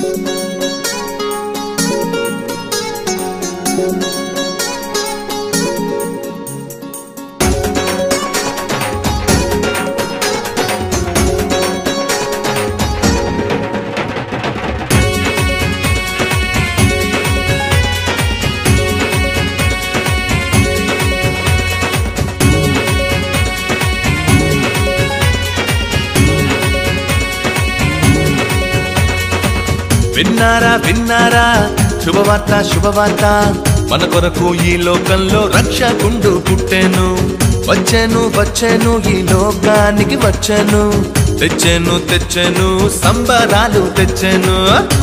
విన్నారా విన్నారా శుభవార్త శుభవార్త మన కొరకు ఈ లోకంలో రక్షకుండు పుట్టెను వచ్చాను వచ్చాను ఈ లోకానికి వచ్చాను తెచ్చాను తెచ్చాను సంబరాలు తెచ్చాను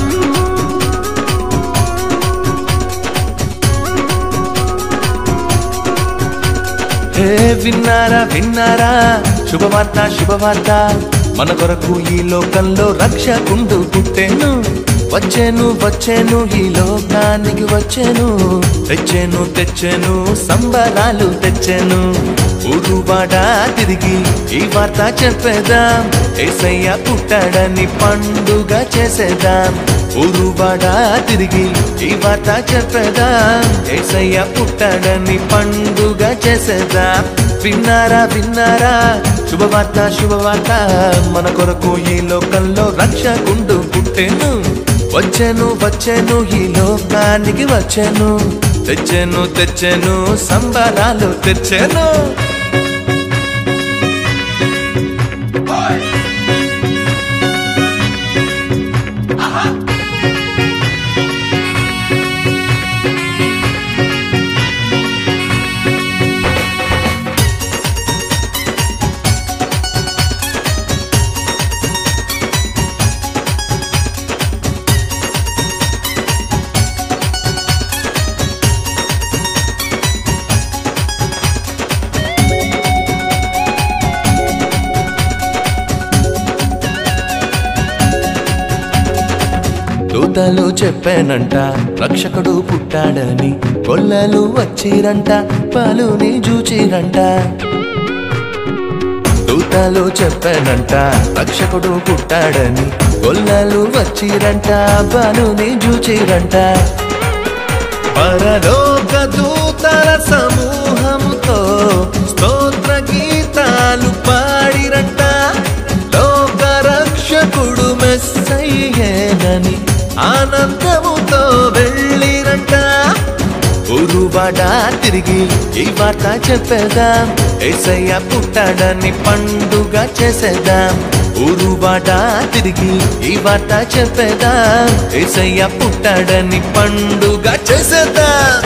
హే విన్నారా విన్నారా శుభవార్త శుభవార్త మన కొరకు ఈ లోకంలో రక్షకుండు పుట్టెను వచ్చాను వచ్చాను ఈ లోకానికి వచ్చాను తెచ్చాను తెచ్చాను సంబరాలు తెచ్చాను ఊరువాడ తిరిగి ఈ వార్త చెప్పేదాం ఏసయ్య పుట్టాడని పండుగ చేసేదాం ఊరువాడ తిరిగి ఈ వార్త చెప్పేదాం ఏసయ్య పుట్టాడని పండుగ చేసేదాం విన్నారా విన్నారా శుభవార్త శుభవార్త మన కొరకు ఈ లోకంలో రక్షకుండు పుట్టెను వచ్చాను వచ్చాను ఈ లోకానికి వచ్చాను తెచ్చాను తెచ్చాను సంబరాలు తెచ్చాను దూతలు చెప్పానంట రక్షకుడు పుట్టాడని కొల్లలు వచ్చిరంట పాలుని జూచిరంట దూతలు చెప్పానంట రక్షకుడు పుట్టాడని కొల్లలు వచ్చిరంట బాలుని జూచిరంట పరలోక దూతల సమూహముతో స్తోత్ర గీతాలు పాడిరంట లోక రక్షకుడు మెస్సయ్యేనని ఆనందముతో వెళ్ళిరంట ఊరువాడ తిరిగి ఈ వార్త చెప్పేదాం ఏసయ్య పుట్టాడని పండుగ చేసేదాం ఊరువాడ తిరిగి ఈ వార్త చెప్పేదాం ఏసయ్య పుట్టాడని పండుగ చేసేదాం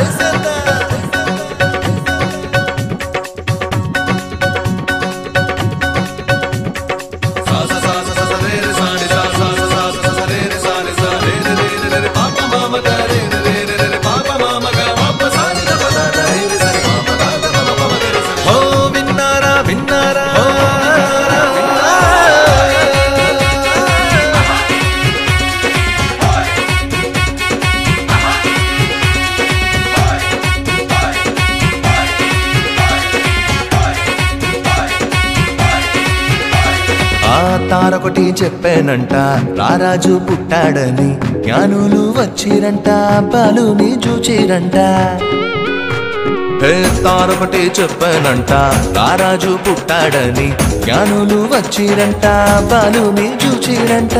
ఓ విన్నారా విన్నారా ఆ తారొకటి చెప్పానంట రారాజు పుట్టాడని జ్ఞానులు వచ్చిరంట బాలుని చూచిరంట హే తారొకటి చెప్పానంట రారాజు పుట్టాడని జ్ఞానులు వచ్చిరంట బాలుని చూచిరంట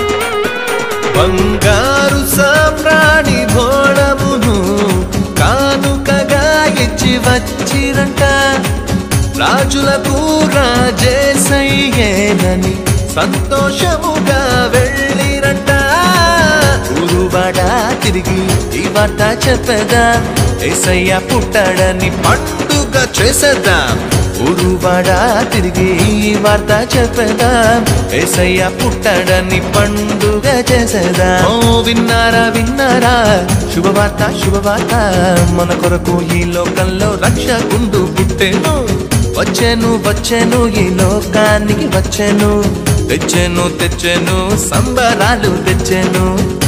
బంగారు సామ్రాణి భోళమును కానుకగా ఇచ్చి వచ్చిరంట రాజులకు రాజేసయ్యేనని సంతోషముగా వెళ్ళిరంట ఊరువాడ తిరిగి ఈ వార్త చెప్పేదాం ఏసయ్య పుట్టాడని పండుగ చేసేద్దాం ఊరువాడ తిరిగి ఈ వార్త చెప్పేదాం ఏసయ్య పుట్టాడని పండుగ చేసేదాం ఓ విన్నారా విన్నారా శుభవార్త శుభవార్త మన కొరకు ఈ లోకంలో రక్షకుండు పుట్టెను వచ్చాను వచ్చాను ఈ లోకానికి వచ్చాను తెచ్చాను తెచ్చాను సంబరాలు తెచ్చాను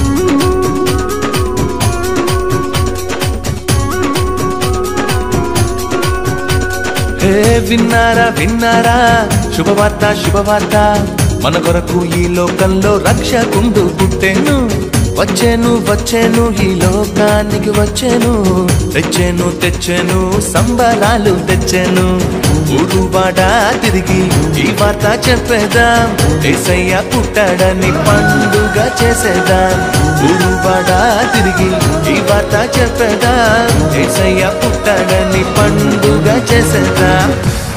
హే విన్నారా విన్నారా శుభవార్త శుభవార్త మన కొరకు ఈ లోకంలో రక్షకుండు పుట్టెను వచ్చేను వచ్చేను ఈ లోకానికి వచ్చేను తెచ్చేను తెచ్చేను సంబరాలు తెచ్చేను ఊరువాడ తిరిగి ఈ వార్త చెప్పేదాం ఏసయ్య పుట్టాడని పండుగ చేసేదాం ఊరువాడ తిరిగి ఈ వార్త చెప్పేదాం ఏసయ్య పుట్టాడని పండుగ చేసేదాం